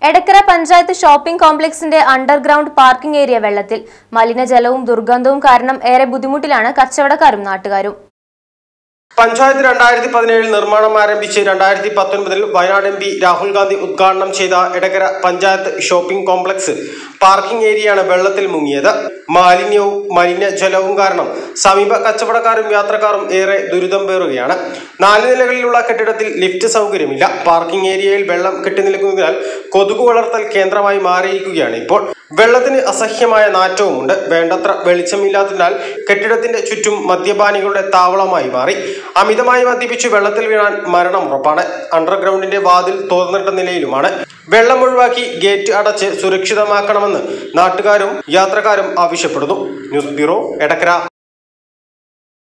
Edakkara panchayat shopping കോംപ്ലക്സിന്റെ underground parking area വെള്ളത്തിൽ മലിനജലവും ദുർഗന്ധവും കാരണം ഏറെ ബുദ്ധിമുട്ടിലാണ് കച്ചവടക്കാരും നാട്ടുകാരും പഞ്ചായത്ത് രണ്ടായിരത്തി പതിനേഴിൽ നിർമ്മാണം ആരംഭിച്ച് രണ്ടായിരത്തി പത്തൊൻപതിൽ വയനാട് എം പി രാഹുൽ ഗാന്ധി ഉദ്ഘാടനം ചെയ്ത Edakkara panchayat shopping complex parking ഏരിയയാണ് വെള്ളത്തിൽ മുങ്ങിയത് മാലിന്യവും മലിനജലവും കാരണം സമീപ കച്ചവടക്കാരും യാത്രക്കാരും ഏറെ ദുരിതം പേറുകയാണ് നാല് നിലകളിലുള്ള കെട്ടിടത്തിൽ ലിഫ്റ്റ് സൗകര്യമില്ല പാർക്കിംഗ് ഏരിയയിൽ വെള്ളം കെട്ടിനിൽക്കുന്നതിനാൽ കൊതുകു വളർത്തൽ കേന്ദ്രമായി മാറിയിരിക്കുകയാണ് ഇപ്പോൾ വെള്ളത്തിന് അസഹ്യമായ നാറ്റവുമുണ്ട് വേണ്ടത്ര വെളിച്ചമില്ലാത്തതിനാൽ കെട്ടിടത്തിന്റെ ചുറ്റും മദ്യപാനികളുടെ താവളമായി മാറി അമിതമായി മദ്യപിച്ച് വെള്ളത്തിൽ വീഴാൻ മരണം ഉറപ്പാണ് അണ്ടർഗ്രൗണ്ടിന്റെ വാതിൽ തുറന്നിട്ട നിലയിലുമാണ് വെള്ളം ഒഴിവാക്കി ഗേറ്റ് അടച്ച് സുരക്ഷിതമാക്കണമെന്ന് നാട്ടുകാരും യാത്രക്കാരും ആവശ്യപ്പെടുന്നു ന്യൂസ് ബ്യൂറോ എടക്കര